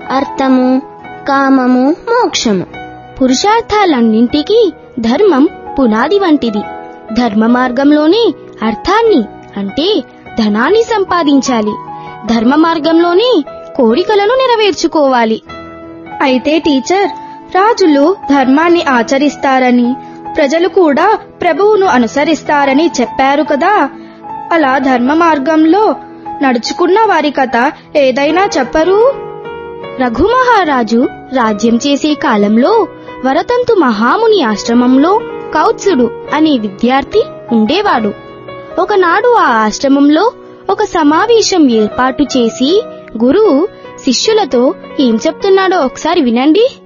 అర్థము కామము మోక్షము పురుషార్థాలన్నింటికీ ధర్మం పునాది వంటిది ధర్మ మార్గంలోనే అర్థాన్ని అంటే ధనాన్ని సంపాదించాలి ధర్మ మార్గంలోనే కోరికలను నెరవేర్చుకోవాలి అయితే టీచర్ రాజులు ధర్మాన్ని ఆచరిస్తారని ప్రజలు కూడా ప్రభువును అనుసరిస్తారని చెప్పారు కదా అలా ధర్మ మార్గంలో నడుచుకున్న వారి కథ ఏదైనా చెప్పరు రఘుమహారాజు రాజ్యం చేసే కాలంలో వరతంతు మహాముని ఆశ్రమంలో కౌత్సుడు అనే విద్యార్థి ఉండేవాడు ఒకనాడు ఆ ఆశ్రమంలో ఒక సమావేశం ఏర్పాటు చేసి గురువు శిష్యులతో ఏం చెప్తున్నాడో ఒకసారి వినండి